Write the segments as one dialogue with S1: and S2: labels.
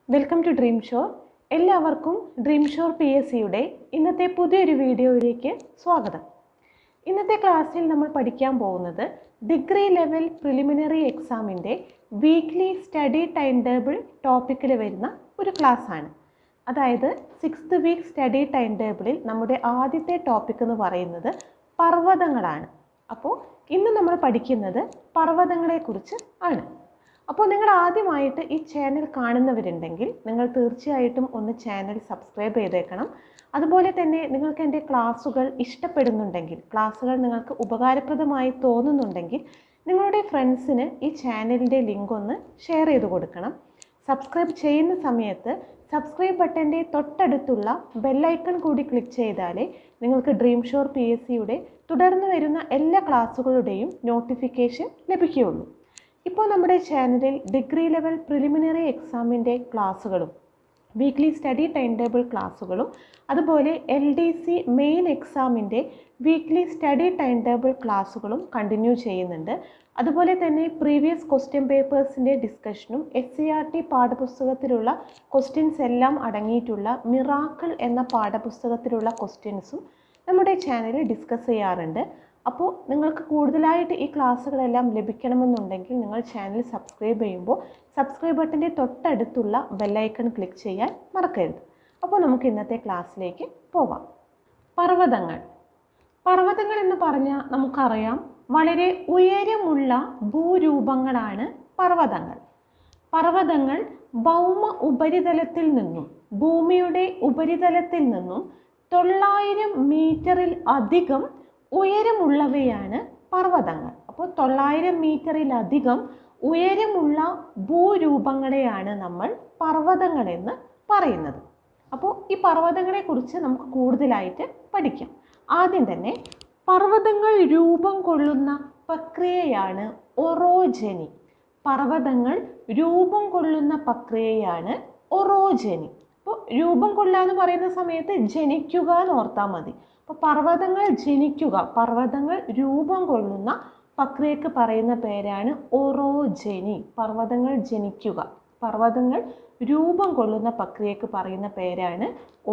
S1: welcome to dream shore എല്ലാവർക്കും dream shore P S സിയുടെ ഇന്നത്തെ പുതിയൊരു വീഡിയോയിലേക്ക് സ്വാഗതം ഇന്നത്തെ ക്ലാസ്സിൽ നമ്മൾ പഠിക്കാൻ പോകുന്നത് ഡിഗ്രി ലെവൽ പ്രിലിമിനറി എക്സാമിൻ്റെ വീക്ക്ലി സ്റ്റഡി ടൈം ടേബിൾ ടോപ്പിക്കിൽ വരുന്ന ഒരു ക്ലാസ്സാണ് അതായത് സിക്സ്ത് വീക്ക് സ്റ്റഡി ടൈം ടേബിളിൽ നമ്മുടെ ആദ്യത്തെ ടോപ്പിക് എന്ന് പറയുന്നത് പർവ്വതങ്ങളാണ് അപ്പോൾ ഇന്ന് നമ്മൾ പഠിക്കുന്നത് പർവ്വതങ്ങളെക്കുറിച്ച് ആണ് അപ്പോൾ നിങ്ങൾ ആദ്യമായിട്ട് ഈ ചാനൽ കാണുന്നവരുണ്ടെങ്കിൽ നിങ്ങൾ തീർച്ചയായിട്ടും ഒന്ന് ചാനൽ സബ്സ്ക്രൈബ് ചെയ്തേക്കണം അതുപോലെ തന്നെ നിങ്ങൾക്ക് എൻ്റെ ക്ലാസ്സുകൾ ഇഷ്ടപ്പെടുന്നുണ്ടെങ്കിൽ ക്ലാസ്സുകൾ നിങ്ങൾക്ക് ഉപകാരപ്രദമായി തോന്നുന്നുണ്ടെങ്കിൽ നിങ്ങളുടെ ഫ്രണ്ട്സിന് ഈ ചാനലിൻ്റെ ലിങ്ക് ഒന്ന് ഷെയർ ചെയ്ത് കൊടുക്കണം സബ്സ്ക്രൈബ് ചെയ്യുന്ന സമയത്ത് സബ്സ്ക്രൈബ് ബട്ടൻ്റെ തൊട്ടടുത്തുള്ള ബെല്ലൈക്കൺ കൂടി ക്ലിക്ക് ചെയ്താലേ നിങ്ങൾക്ക് ഡ്രീം ഷോർ പി എസ് സിയുടെ തുടർന്ന് വരുന്ന എല്ലാ ക്ലാസ്സുകളുടെയും നോട്ടിഫിക്കേഷൻ ലഭിക്കുകയുള്ളൂ ഇപ്പോൾ നമ്മുടെ ചാനലിൽ ഡിഗ്രി ലെവൽ പ്രിലിമിനറി എക്സാമിൻ്റെ ക്ലാസ്സുകളും വീക്ക്ലി സ്റ്റഡി ടൈം ടേബിൾ ക്ലാസ്സുകളും അതുപോലെ എൽ ഡി സി മെയിൻ എക്സാമിൻ്റെ വീക്ക്ലി സ്റ്റഡി ടൈം ടേബിൾ ക്ലാസ്സുകളും കണ്ടിന്യൂ ചെയ്യുന്നുണ്ട് അതുപോലെ തന്നെ പ്രീവിയസ് ക്വസ്റ്റ്യൻ പേപ്പേഴ്സിൻ്റെ ഡിസ്കഷനും എസ് സി ആർ ടി പാഠപുസ്തകത്തിലുള്ള ക്വസ്റ്റ്യൻസ് എല്ലാം അടങ്ങിയിട്ടുള്ള മിറാക്കിൾ എന്ന പാഠപുസ്തകത്തിലുള്ള ക്വസ്റ്റ്യൻസും നമ്മുടെ ചാനലിൽ ഡിസ്കസ് ചെയ്യാറുണ്ട് അപ്പോൾ നിങ്ങൾക്ക് കൂടുതലായിട്ട് ഈ ക്ലാസ്സുകളെല്ലാം ലഭിക്കണമെന്നുണ്ടെങ്കിൽ നിങ്ങൾ ചാനൽ സബ്സ്ക്രൈബ് ചെയ്യുമ്പോൾ സബ്സ്ക്രൈബ് ബട്ടൻ്റെ തൊട്ടടുത്തുള്ള ബെല്ലൈക്കൺ ക്ലിക്ക് ചെയ്യാൻ മറക്കരുത് അപ്പോൾ നമുക്ക് ഇന്നത്തെ ക്ലാസ്സിലേക്ക് പോവാം പർവ്വതങ്ങൾ പർവ്വതങ്ങൾ എന്ന് പറഞ്ഞാൽ നമുക്കറിയാം വളരെ ഉയരമുള്ള ഭൂരൂപങ്ങളാണ് പർവ്വതങ്ങൾ പർവ്വതങ്ങൾ ഭൗമ ഉപരിതലത്തിൽ നിന്നും ഭൂമിയുടെ ഉപരിതലത്തിൽ നിന്നും തൊള്ളായിരം മീറ്ററിൽ അധികം ഉയരമുള്ളവയാണ് പർവ്വതങ്ങൾ അപ്പോൾ തൊള്ളായിരം മീറ്ററിലധികം ഉയരമുള്ള ഭൂരൂപങ്ങളെയാണ് നമ്മൾ പർവ്വതങ്ങൾ എന്ന് പറയുന്നത് അപ്പോൾ ഈ പർവ്വതങ്ങളെക്കുറിച്ച് നമുക്ക് കൂടുതലായിട്ട് പഠിക്കാം ആദ്യം തന്നെ പർവ്വതങ്ങൾ രൂപം കൊള്ളുന്ന പ്രക്രിയയാണ് ഒറോജനി പർവ്വതങ്ങൾ രൂപം കൊള്ളുന്ന പ്രക്രിയയാണ് ഒറോജനി അപ്പോൾ രൂപം കൊള്ളുക എന്ന് പറയുന്ന സമയത്ത് ജനിക്കുക എന്ന് ഓർത്താൽ മതി അപ്പോൾ പർവ്വതങ്ങൾ ജനിക്കുക പർവ്വതങ്ങൾ രൂപം കൊള്ളുന്ന പ്രക്രിയക്ക് പറയുന്ന പേരാണ് ഒറോജനി പർവ്വതങ്ങൾ ജനിക്കുക പർവ്വതങ്ങൾ രൂപം കൊള്ളുന്ന പ്രക്രിയക്ക് പറയുന്ന പേരാണ്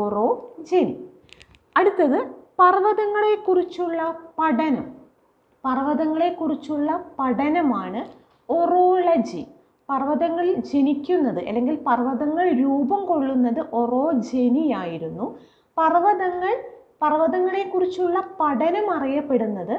S1: ഒറോജനി അടുത്തത് പർവ്വതങ്ങളെക്കുറിച്ചുള്ള പഠനം പർവ്വതങ്ങളെക്കുറിച്ചുള്ള പഠനമാണ് ഒറോളജി പർവ്വതങ്ങൾ ജനിക്കുന്നത് അല്ലെങ്കിൽ പർവ്വതങ്ങൾ രൂപം കൊള്ളുന്നത് ഒറോജനിയായിരുന്നു പർവ്വതങ്ങൾ പർവ്വതങ്ങളെക്കുറിച്ചുള്ള പഠനം അറിയപ്പെടുന്നത്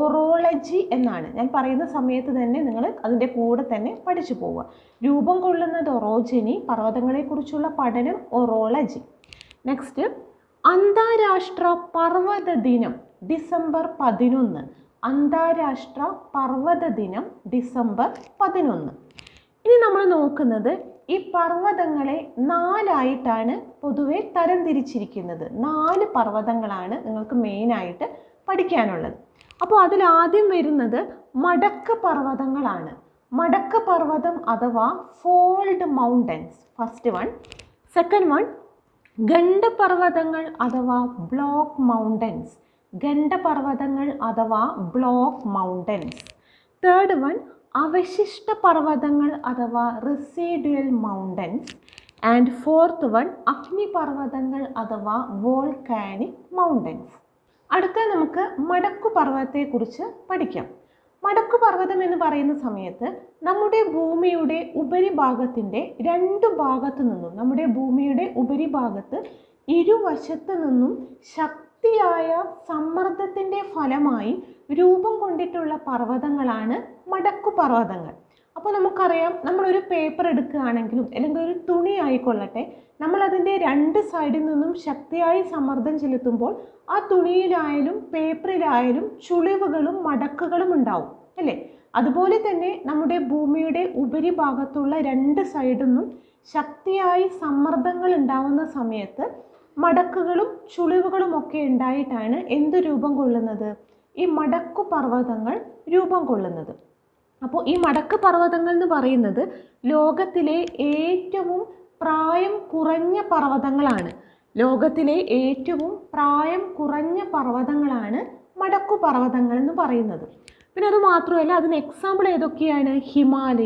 S1: ഒറോളജി എന്നാണ് ഞാൻ പറയുന്ന സമയത്ത് തന്നെ നിങ്ങൾ അതിൻ്റെ കൂടെ തന്നെ പഠിച്ചു പോവുക രൂപം കൊള്ളുന്നത് ഒറോജനി പർവ്വതങ്ങളെക്കുറിച്ചുള്ള പഠനം ഒറോളജി നെക്സ്റ്റ് അന്താരാഷ്ട്ര പർവ്വത ദിനം ഡിസംബർ പതിനൊന്ന് അന്താരാഷ്ട്ര പർവ്വത ദിനം ഡിസംബർ പതിനൊന്ന് ഇനി നമ്മൾ നോക്കുന്നത് ഈ പർവ്വതങ്ങളെ നാലായിട്ടാണ് പൊതുവെ തരംതിരിച്ചിരിക്കുന്നത് നാല് പർവ്വതങ്ങളാണ് നിങ്ങൾക്ക് മെയിനായിട്ട് പഠിക്കാനുള്ളത് അപ്പോൾ അതിലാദ്യം വരുന്നത് മടക്ക പർവ്വതങ്ങളാണ് മടക്ക പർവ്വതം അഥവാ fold mountains first one second one ഗണ്ഡപർവ്വതങ്ങൾ അഥവാ ബ്ലോക്ക് മൗണ്ടൻസ് ഗണ്ഡപർവ്വതങ്ങൾ അഥവാ ബ്ലോക്ക് മൗണ്ടൻസ് തേർഡ് വൺ അവശിഷ്ട പർവ്വതങ്ങൾ അഥവാ residual mountains and fourth one അഗ്നിപർവ്വതങ്ങൾ അഥവാ വോൾക്കാനിക് മൗണ്ടൻസ് അടുത്ത നമുക്ക് മടക്കു പർവ്വതത്തെക്കുറിച്ച് പഠിക്കാം മടക്കു പർവ്വതം എന്ന് പറയുന്ന സമയത്ത് നമ്മുടെ ഭൂമിയുടെ ഉപരിഭാഗത്തിൻ്റെ രണ്ട് ഭാഗത്തു നിന്നും നമ്മുടെ ഭൂമിയുടെ ഉപരിഭാഗത്ത് ഇരുവശത്ത് നിന്നും ശക്തിയായ സമ്മർദ്ദത്തിൻ്റെ ഫലമായി രൂപം കൊണ്ടിട്ടുള്ള പർവ്വതങ്ങളാണ് മടക്കു പർവ്വതങ്ങൾ അപ്പോൾ നമുക്കറിയാം നമ്മളൊരു പേപ്പർ എടുക്കുകയാണെങ്കിലും അല്ലെങ്കിൽ ഒരു തുണി ആയിക്കൊള്ളട്ടെ നമ്മൾ അതിൻ്റെ രണ്ട് സൈഡിൽ നിന്നും ശക്തിയായി സമ്മർദ്ദം ചെലുത്തുമ്പോൾ ആ തുണിയിലായാലും പേപ്പറിലായാലും ചുളിവുകളും മടക്കുകളും ഉണ്ടാവും അല്ലേ അതുപോലെ തന്നെ നമ്മുടെ ഭൂമിയുടെ ഉപരിഭാഗത്തുള്ള രണ്ട് സൈഡിൽ നിന്നും ശക്തിയായി സമ്മർദ്ദങ്ങൾ ഉണ്ടാവുന്ന സമയത്ത് മടക്കുകളും ചുളിവുകളും ഒക്കെ ഉണ്ടായിട്ടാണ് എന്ത് രൂപം കൊള്ളുന്നത് ഈ മടക്കു പർവ്വതങ്ങൾ രൂപം കൊള്ളുന്നത് അപ്പോൾ ഈ മടക്ക് പർവ്വതങ്ങൾ എന്ന് പറയുന്നത് ലോകത്തിലെ ഏറ്റവും പ്രായം കുറഞ്ഞ പർവ്വതങ്ങളാണ് ലോകത്തിലെ ഏറ്റവും പ്രായം കുറഞ്ഞ പർവ്വതങ്ങളാണ് മടക്കു പർവ്വതങ്ങൾ എന്ന് പറയുന്നത് പിന്നെ അത് മാത്രമല്ല അതിന് എക്സാമ്പിൾ ഏതൊക്കെയാണ് ഹിമാലയം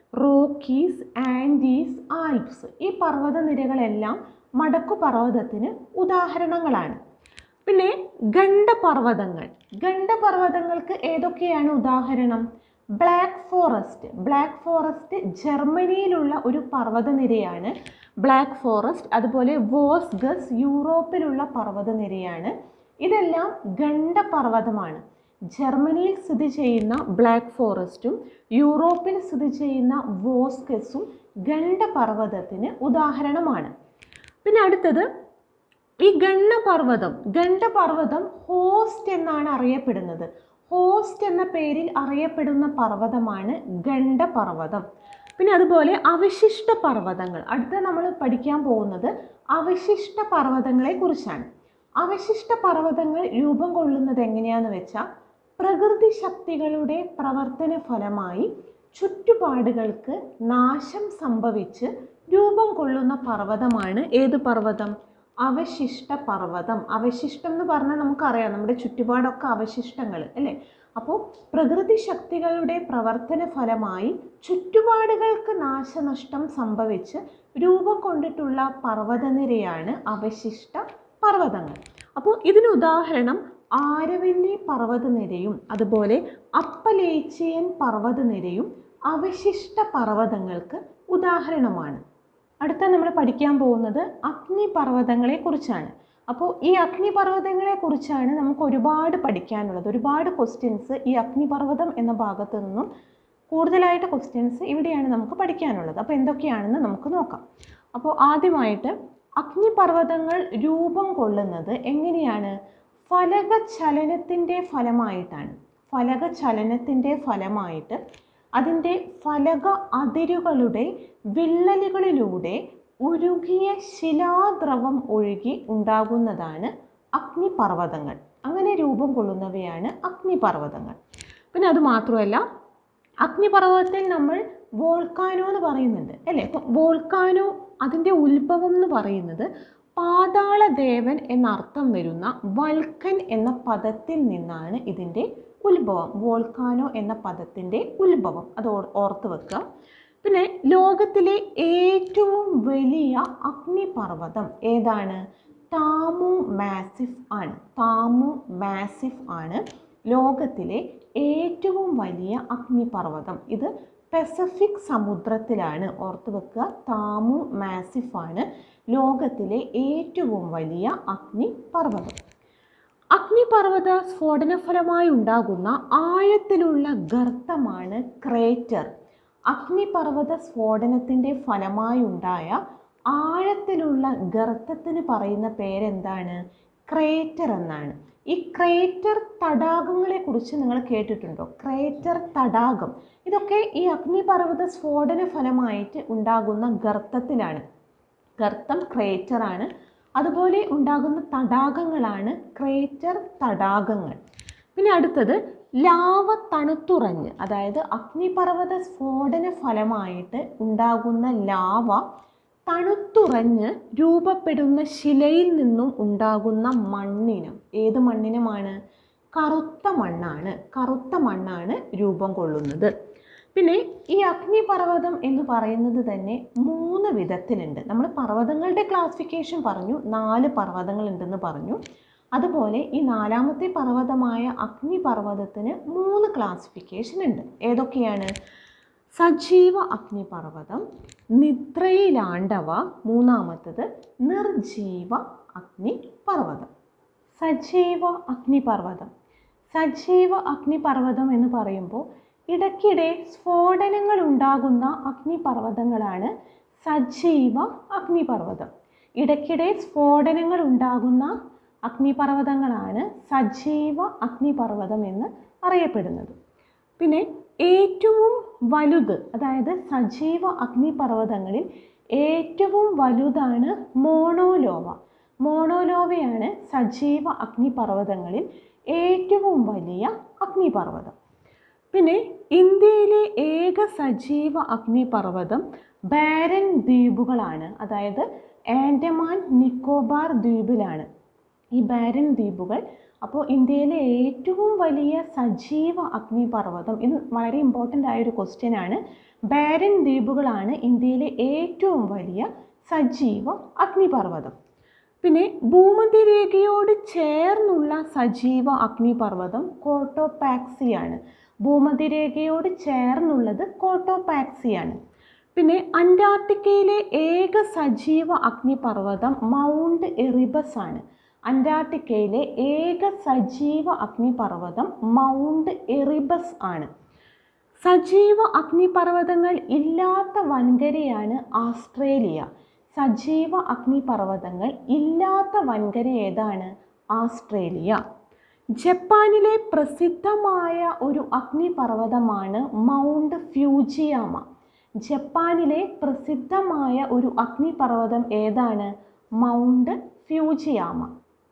S1: റോക്കീസ് ആൻഡീസ് ആൽപ്സ് ഈ പർവ്വതനിരകളെല്ലാം മടക്കു പർവ്വതത്തിന് ഉദാഹരണങ്ങളാണ് പിന്നെ ഗണ്ഡപർവ്വതങ്ങൾ ഗണ്ഡപർവ്വതങ്ങൾക്ക് ഏതൊക്കെയാണ് ഉദാഹരണം ബ്ലാക്ക് ഫോറസ്റ്റ് ബ്ലാക്ക് ഫോറസ്റ്റ് ജർമ്മനിയിലുള്ള ഒരു പർവ്വതനിരയാണ് ബ്ലാക്ക് ഫോറസ്റ്റ് അതുപോലെ വോസ്ഗസ് യൂറോപ്പിലുള്ള പർവ്വതനിരയാണ് ഇതെല്ലാം ഗണ്ഡപർവ്വതമാണ് ജർമ്മനിയിൽ സ്ഥിതി ചെയ്യുന്ന ബ്ലാക്ക് ഫോറസ്റ്റും യൂറോപ്പിൽ സ്ഥിതി ചെയ്യുന്ന വോസ്കസും ഗണ്ഡപർവ്വതത്തിന് ഉദാഹരണമാണ് പിന്നെ അടുത്തത് ഈ ഗണ്ഡപർവ്വതം ഗണ്ഡപർവ്വതം ഹോസ്റ്റ് എന്നാണ് അറിയപ്പെടുന്നത് ഹോസ്റ്റ് എന്ന പേരിൽ അറിയപ്പെടുന്ന പർവ്വതമാണ് ഗണ്ഡപർവ്വതം പിന്നെ അതുപോലെ അവശിഷ്ട പർവ്വതങ്ങൾ അടുത്ത നമ്മൾ പഠിക്കാൻ പോകുന്നത് അവശിഷ്ട പർവ്വതങ്ങളെ കുറിച്ചാണ് അവശിഷ്ട പർവ്വതങ്ങൾ രൂപം കൊള്ളുന്നത് എങ്ങനെയാന്ന് വെച്ചാൽ പ്രകൃതി ശക്തികളുടെ പ്രവർത്തന ഫലമായി ചുറ്റുപാടുകൾക്ക് നാശം സംഭവിച്ച് രൂപം കൊള്ളുന്ന പർവ്വതമാണ് ഏത് പർവ്വതം അവശിഷ്ട പർവ്വതം അവശിഷ്ടം എന്ന് പറഞ്ഞാൽ നമുക്കറിയാം നമ്മുടെ ചുറ്റുപാടൊക്കെ അവശിഷ്ടങ്ങൾ അല്ലേ അപ്പോൾ പ്രകൃതി ശക്തികളുടെ പ്രവർത്തന ഫലമായി ചുറ്റുപാടുകൾക്ക് നാശനഷ്ടം സംഭവിച്ച് രൂപം കൊണ്ടിട്ടുള്ള പർവ്വതനിരയാണ് അവശിഷ്ട പർവ്വതങ്ങൾ അപ്പോൾ ഇതിന് ഉദാഹരണം ആരവല്ലി പർവ്വതനിരയും അതുപോലെ അപ്പലേച്ചിയൻ പർവ്വതനിരയും അവശിഷ്ട പർവ്വതങ്ങൾക്ക് ഉദാഹരണമാണ് അടുത്ത നമ്മൾ പഠിക്കാൻ പോകുന്നത് അഗ്നിപർവ്വതങ്ങളെ കുറിച്ചാണ് അപ്പോൾ ഈ അഗ്നിപർവ്വതങ്ങളെ കുറിച്ചാണ് നമുക്ക് ഒരുപാട് പഠിക്കാനുള്ളത് ഒരുപാട് ക്വസ്റ്റ്യൻസ് ഈ അഗ്നിപർവ്വതം എന്ന ഭാഗത്ത് നിന്നും കൂടുതലായിട്ട് ക്വസ്റ്റ്യൻസ് ഇവിടെയാണ് നമുക്ക് പഠിക്കാനുള്ളത് അപ്പോൾ എന്തൊക്കെയാണെന്ന് നമുക്ക് നോക്കാം അപ്പോൾ ആദ്യമായിട്ട് അഗ്നിപർവ്വതങ്ങൾ രൂപം കൊള്ളുന്നത് എങ്ങനെയാണ് ഫലക ചലനത്തിൻ്റെ ഫലമായിട്ടാണ് ഫലക ചലനത്തിൻ്റെ ഫലമായിട്ട് അതിൻ്റെ ഫലക അതിരുകളുടെ വിള്ളലുകളിലൂടെ ഉരുകിയ ശിലാദ്രവം ഒഴുകി ഉണ്ടാകുന്നതാണ് അഗ്നിപർവ്വതങ്ങൾ അങ്ങനെ രൂപം കൊള്ളുന്നവയാണ് അഗ്നിപർവ്വതങ്ങൾ പിന്നെ അത് മാത്രമല്ല അഗ്നിപർവ്വതത്തിൽ നമ്മൾ വോൾക്കാനോ എന്ന് പറയുന്നുണ്ട് അല്ലേ അപ്പം വോൾക്കാനോ അതിൻ്റെ ഉത്ഭവം എന്ന് പറയുന്നത് പാതാളദേവൻ എന്നർത്ഥം വരുന്ന വൾക്കൻ എന്ന പദത്തിൽ നിന്നാണ് ഇതിൻ്റെ ഉത്ഭവം വോൾക്കാനോ എന്ന പദത്തിൻ്റെ ഉത്ഭവം അത് ഓർ- ഓർത്ത് വെക്കുക പിന്നെ ലോകത്തിലെ ഏറ്റവും വലിയ അഗ്നിപർവ്വതം ഏതാണ് താമു മാസിഫ് ആണ് താമു മാസിഫ് ആണ് ലോകത്തിലെ ഏറ്റവും വലിയ അഗ്നിപർവ്വതം ഇത് പസഫിക് സമുദ്രത്തിലാണ് ഓർത്ത് വെക്കുക താമു മാസിഫ് ആണ് ലോകത്തിലെ ഏറ്റവും വലിയ അഗ്നിപർവ്വതം അഗ്നിപർവ്വത സ്ഫോടനഫലമായി ഉണ്ടാകുന്ന ആഴത്തിലുള്ള ഗർത്തമാണ് ക്രേറ്റർ അഗ്നിപർവ്വത സ്ഫോടനത്തിൻ്റെ ഫലമായി ഉണ്ടായ ആഴത്തിലുള്ള ഗർത്തത്തിന് പറയുന്ന പേരെന്താണ് ക്രേറ്റർ എന്നാണ് ഈ ക്രേറ്റർ തടാകങ്ങളെ കുറിച്ച് നിങ്ങൾ കേട്ടിട്ടുണ്ടോ ക്രേറ്റർ തടാകം ഇതൊക്കെ ഈ അഗ്നിപർവ്വത സ്ഫോടന ഫലമായിട്ട് ഉണ്ടാകുന്ന ഗർത്തത്തിലാണ് ഗർത്തം ക്രേറ്റർ ആണ് അതുപോലെ ഉണ്ടാകുന്ന തടാകങ്ങളാണ് ക്രേറ്റർ തടാകങ്ങൾ പിന്നെ അടുത്തത് ലാവ തണുത്തുറഞ്ഞ് അതായത് അഗ്നിപർവ്വത സ്ഫോടന ഫലമായിട്ട് ഉണ്ടാകുന്ന ലാവ തണുത്തുറഞ്ഞ് രൂപപ്പെടുന്ന ശിലയിൽ നിന്നും ഉണ്ടാകുന്ന മണ്ണിനം ഏത് മണ്ണിനമാണ് കറുത്ത മണ്ണാണ് കറുത്ത മണ്ണാണ് രൂപം കൊള്ളുന്നത് പിന്നെ ഈ അഗ്നിപർവ്വതം എന്ന് പറയുന്നത് തന്നെ മൂന്ന് വിധത്തിലുണ്ട് നമ്മൾ പർവ്വതങ്ങളുടെ ക്ലാസിഫിക്കേഷൻ പറഞ്ഞു നാല് പർവ്വതങ്ങളുണ്ടെന്ന് പറഞ്ഞു അതുപോലെ ഈ നാലാമത്തെ പർവ്വതമായ അഗ്നിപർവ്വതത്തിന് മൂന്ന് ക്ലാസിഫിക്കേഷൻ ഉണ്ട് ഏതൊക്കെയാണ് സജീവ അഗ്നിപർവ്വതം നിദ്രയിലാണ്ടവ മൂന്നാമത്തത് നിർജീവ അഗ്നിപർവ്വതം സജീവ അഗ്നിപർവ്വതം സജീവ അഗ്നിപർവ്വതം എന്ന് പറയുമ്പോൾ ഇടയ്ക്കിടെ സ്ഫോടനങ്ങൾ ഉണ്ടാകുന്ന അഗ്നിപർവ്വതങ്ങളാണ് സജീവ അഗ്നിപർവ്വതം ഇടയ്ക്കിടെ സ്ഫോടനങ്ങൾ ഉണ്ടാകുന്ന അഗ്നിപർവ്വതങ്ങളാണ് സജീവ അഗ്നിപർവ്വതം എന്ന് അറിയപ്പെടുന്നത് പിന്നെ ഏറ്റവും വലുത് അതായത് സജീവ അഗ്നിപർവ്വതങ്ങളിൽ ഏറ്റവും വലുതാണ് മോണോലോവ മോണോലോവയാണ് സജീവ അഗ്നിപർവ്വതങ്ങളിൽ ഏറ്റവും വലിയ അഗ്നിപർവ്വതം പിന്നെ ഇന്ത്യയിലെ ഏക സജീവ അഗ്നിപർവ്വതം ബാരൻ ദ്വീപുകളാണ് അതായത് ആൻഡമാൻ നിക്കോബാർ ദ്വീപിലാണ് ഈ ബാരൻ ദ്വീപുകൾ അപ്പോൾ ഇന്ത്യയിലെ ഏറ്റവും വലിയ സജീവ അഗ്നിപർവ്വതം ഇത് വളരെ ഇമ്പോർട്ടൻ്റ് ആയ ഒരു ക്വസ്റ്റ്യൻ ആണ് ബാരൻ ദ്വീപുകളാണ് ഇന്ത്യയിലെ ഏറ്റവും വലിയ സജീവ അഗ്നിപർവ്വതം പിന്നെ ഭൂമധ്യരേഖയോട് ചേർന്നുള്ള സജീവ അഗ്നിപർവ്വതം കോട്ടോപാക്സിയാണ് ഭൂമധ്യരേഖയോട് ചേർന്നുള്ളത് കോട്ടോപാക്സിയാണ് പിന്നെ അന്റാർട്ടിക്കയിലെ ഏക സജീവ അഗ്നിപർവ്വതം മൗണ്ട് എറിബസ് ആണ് അന്റാർട്ടിക്കയിലെ ഏക സജീവ അഗ്നിപർവ്വതം മൗണ്ട് എറിബസ് ആണ് സജീവ അഗ്നിപർവ്വതങ്ങൾ ഇല്ലാത്ത വൻകരയാണ് ആസ്ട്രേലിയ സജീവ അഗ്നിപർവ്വതങ്ങൾ ഇല്ലാത്ത വൻകര ഏതാണ് ആസ്ട്രേലിയ ജപ്പാനിലെ പ്രസിദ്ധമായ ഒരു അഗ്നിപർവ്വതമാണ് മൗണ്ട് ഫ്യൂജിയാമ ജപ്പാനിലെ പ്രസിദ്ധമായ ഒരു അഗ്നിപർവ്വതം ഏതാണ് മൗണ്ട് ഫ്യൂജിയാമ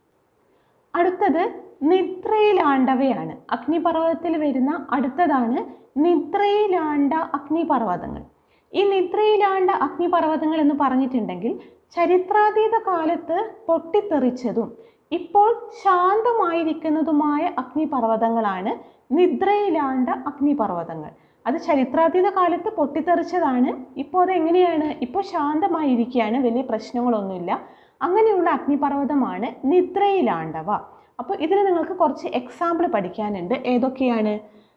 S1: അടുത്തത് നിദ്രയിലാണ്ടവയാണ് അഗ്നിപർവ്വതത്തിൽ വരുന്ന അടുത്തതാണ് നിദ്രയിലാണ്ട അഗ്നിപർവ്വതങ്ങൾ ഈ നിദ്രയിലാണ്ട അഗ്നിപർവ്വതങ്ങൾ എന്ന് പറഞ്ഞിട്ടുണ്ടെങ്കിൽ ചരിത്രാതീത കാലത്ത് പൊട്ടിത്തെറിച്ചതും ഇപ്പോൾ ശാന്തമായിരിക്കുന്നതുമായ അഗ്നിപർവ്വതങ്ങളാണ് നിദ്രയിലാണ്ട അഗ്നിപർവ്വതങ്ങൾ അത് ചരിത്രാതീത കാലത്ത് പൊട്ടിത്തെറിച്ചതാണ് ഇപ്പോൾ അത് എങ്ങനെയാണ് ഇപ്പോൾ ശാന്തമായിരിക്കുകയാണ് വലിയ പ്രശ്നങ്ങളൊന്നുമില്ല അങ്ങനെയുള്ള അഗ്നിപർവ്വതമാണ് നിദ്രയിലാണ്ടവ അപ്പോൾ ഇതിൽ നിങ്ങൾക്ക് കുറച്ച് എക്സാമ്പിൾ പഠിക്കാനുണ്ട് ഏതൊക്കെയാണ്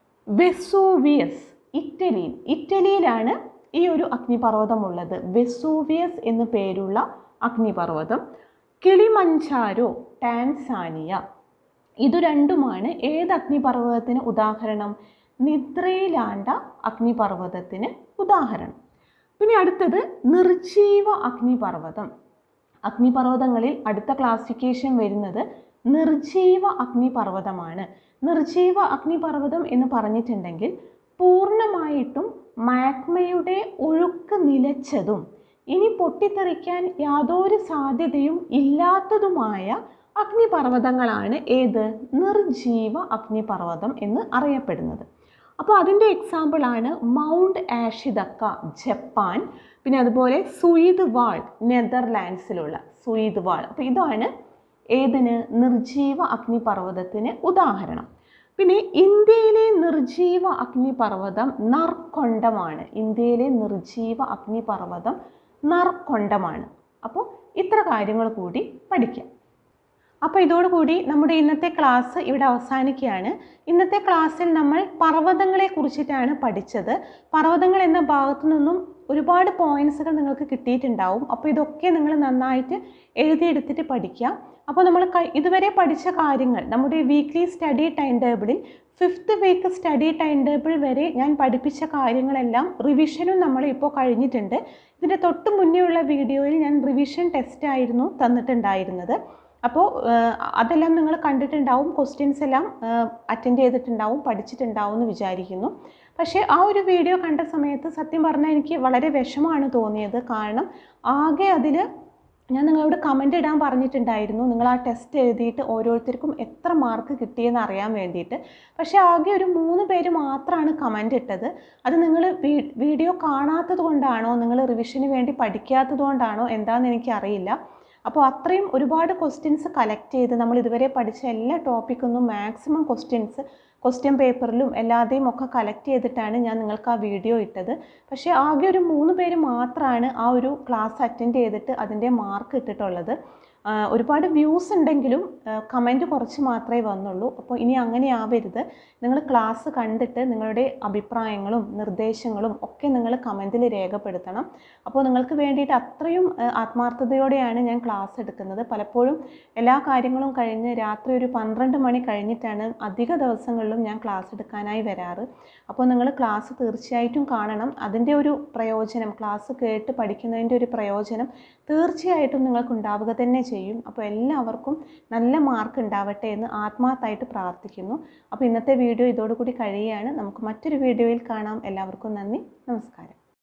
S1: വെസൂവിയസ് ഇറ്റലിയിൽ ഇറ്റലിയിലാണ് ഈ ഒരു അഗ്നിപർവ്വതമുള്ളത് വെസൂവിയസ് എന്നു പേരുള്ള അഗ്നിപർവ്വതം കിളിമഞ്ചാരോ ടാൻസാനിയ ഇതു രണ്ടുമാണ് ഏത് അഗ്നിപർവ്വതത്തിന് ഉദാഹരണം നിദ്രയിലാണ്ട അഗ്നിപർവ്വതത്തിന് ഉദാഹരണം പിന്നെ അടുത്തത് നിർജീവ അഗ്നിപർവ്വതം അഗ്നിപർവ്വതങ്ങളിൽ അടുത്ത ക്ലാസിഫിക്കേഷൻ വരുന്നത് നിർജീവ അഗ്നിപർവ്വതമാണ് നിർജീവ അഗ്നിപർവ്വതം എന്ന് പറഞ്ഞിട്ടുണ്ടെങ്കിൽ പൂർണ്ണമായിട്ടും മാഗ്മയുടെ ഒഴുക്ക് നിലച്ചതും ഇനി പൊട്ടിത്തെറിക്കാൻ യാതൊരു സാധ്യതയും ഇല്ലാത്തതുമായ അഗ്നിപർവ്വതങ്ങളാണ് ഏത് നിർജീവ അഗ്നിപർവ്വതം എന്ന് അറിയപ്പെടുന്നത് അപ്പോൾ അതിൻ്റെ എക്സാമ്പിളാണ് മൗണ്ട് ആഷിദക്ക ജപ്പാൻ പിന്നെ അതുപോലെ സുയിദ് വാൾ നെതർലാൻഡ്സിലുള്ള സുയിദ് വാൾ അപ്പോൾ ഇതാണ് ഏതിന് നിർജീവ അഗ്നിപർവ്വതത്തിന് ഉദാഹരണം പിന്നെ ഇന്ത്യയിലെ നിർജീവ അഗ്നിപർവ്വതം നർക്കൊണ്ടമാണ് ഇന്ത്യയിലെ നിർജീവ അഗ്നിപർവ്വതം നർക്കൊണ്ടമാണ് അപ്പോൾ ഇത്ര കാര്യങ്ങൾ കൂടി പഠിക്കാം അപ്പോൾ ഇതോടുകൂടി നമ്മുടെ ഇന്നത്തെ ക്ലാസ് ഇവിടെ അവസാനിക്കുകയാണ് ഇന്നത്തെ ക്ലാസ്സിൽ നമ്മൾ പർവ്വതങ്ങളെ കുറിച്ചിട്ടാണ് പഠിച്ചത് പർവ്വതങ്ങൾ എന്ന ഭാഗത്തു നിന്നും ഒരുപാട് പോയിന്റ്സുകൾ നിങ്ങൾക്ക് കിട്ടിയിട്ടുണ്ടാവും അപ്പോൾ ഇതൊക്കെ നിങ്ങൾ നന്നായിട്ട് എഴുതിയെടുത്തിട്ട് പഠിക്കുക അപ്പോൾ നമ്മൾ ഇതുവരെ പഠിച്ച കാര്യങ്ങൾ നമ്മുടെ വീക്ക്ലി സ്റ്റഡി ടൈം ടേബിളിൽ fifth week study time table വരെ ഞാൻ പഠിപ്പിച്ച കാര്യങ്ങളെല്ലാം റിവിഷനും നമ്മൾ ഇപ്പോൾ കഴിഞ്ഞിട്ടുണ്ട് ഇതിൻ്റെ തൊട്ട് മുന്നേ ഉള്ള വീഡിയോയിൽ ഞാൻ റിവിഷൻ ടെസ്റ്റ് ആയിരുന്നു തന്നിട്ടുണ്ടായിരുന്നത് അപ്പോൾ അതെല്ലാം നിങ്ങൾ കണ്ടിട്ടുണ്ടാവും ക്വസ്റ്റ്യൻസ് എല്ലാം അറ്റൻഡ് ചെയ്തിട്ടുണ്ടാവും പഠിച്ചിട്ടുണ്ടാവും എന്ന് വിചാരിക്കുന്നു പക്ഷേ ആ ഒരു വീഡിയോ കണ്ട സമയത്ത് സത്യം പറഞ്ഞാൽ എനിക്ക് വളരെ വിഷമമാണ് തോന്നിയത് കാരണം ആകെ അതിൽ ഞാൻ നിങ്ങളോട് കമൻ്റ് ഇടാൻ പറഞ്ഞിട്ടുണ്ടായിരുന്നു നിങ്ങൾ ആ ടെസ്റ്റ് എഴുതിയിട്ട് ഓരോരുത്തർക്കും എത്ര മാർക്ക് കിട്ടിയെന്ന് അറിയാൻ വേണ്ടിയിട്ട് പക്ഷേ ആകെ ഒരു മൂന്ന് പേര് മാത്രമാണ് കമൻ്റ് ഇട്ടത് അത് നിങ്ങൾ വീഡിയോ കാണാത്തത് കൊണ്ടാണോ നിങ്ങൾ റിവിഷന് വേണ്ടി പഠിക്കാത്തത് കൊണ്ടാണോ എന്താണെന്ന് എനിക്കറിയില്ല അപ്പോൾ അത്രയും ഒരുപാട് ക്വസ്റ്റ്യൻസ് കളക്ട് ചെയ്ത് നമ്മൾ ഇതുവരെ പഠിച്ച എല്ലാ ടോപ്പിക്കൊന്നും മാക്സിമം ക്വസ്റ്റ്യൻസ് ക്വസ്റ്റ്യൻ പേപ്പറിലും എല്ലാതെയും ഒക്കെ കളക്ട് ചെയ്തിട്ടാണ് ഞാൻ നിങ്ങൾക്ക് ആ വീഡിയോ ഇട്ടത് പക്ഷേ ആകെ ഒരു മൂന്ന് പേര് മാത്രമാണ് ആ ഒരു ക്ലാസ് അറ്റൻഡ് ചെയ്തിട്ട് അതിൻ്റെ മാർക്ക് ഇട്ടിട്ടുള്ളത് ഒരുപാട് വ്യൂസ് ഉണ്ടെങ്കിലും കമൻറ്റ് കുറച്ച് മാത്രമേ വന്നുള്ളൂ അപ്പോൾ ഇനി അങ്ങനെ ആവരുത് നിങ്ങൾ ക്ലാസ് കണ്ടിട്ട് നിങ്ങളുടെ അഭിപ്രായങ്ങളും നിർദ്ദേശങ്ങളും ഒക്കെ നിങ്ങൾ കമൻറ്റിൽ രേഖപ്പെടുത്തണം അപ്പോൾ നിങ്ങൾക്ക് വേണ്ടിയിട്ട് അത്രയും ആത്മാർത്ഥതയോടെയാണ് ഞാൻ ക്ലാസ് എടുക്കുന്നത് പലപ്പോഴും എല്ലാ കാര്യങ്ങളും കഴിഞ്ഞ് രാത്രി ഒരു പന്ത്രണ്ട് മണി കഴിഞ്ഞിട്ടാണ് അധിക ദിവസങ്ങളിലും ഞാൻ ക്ലാസ് എടുക്കാനായി വരാറ് അപ്പോൾ നിങ്ങൾ ക്ലാസ് തീർച്ചയായിട്ടും കാണണം അതിൻ്റെ ഒരു പ്രയോജനം ക്ലാസ് കേട്ട് പഠിക്കുന്നതിൻ്റെ ഒരു പ്രയോജനം തീർച്ചയായിട്ടും നിങ്ങൾക്ക് ഉണ്ടാവുക തന്നെ ചെയ്യും അപ്പോൾ എല്ലാവർക്കും നല്ല മാർക്ക് ഉണ്ടാവട്ടെ എന്ന് ആത്മാർത്ഥമായിട്ട് പ്രാർത്ഥിക്കുന്നു അപ്പോൾ ഇന്നത്തെ വീഡിയോ ഇതോടുകൂടി കഴിയുകയാണ് നമുക്ക് മറ്റൊരു വീഡിയോയിൽ കാണാം എല്ലാവർക്കും നന്ദി നമസ്കാരം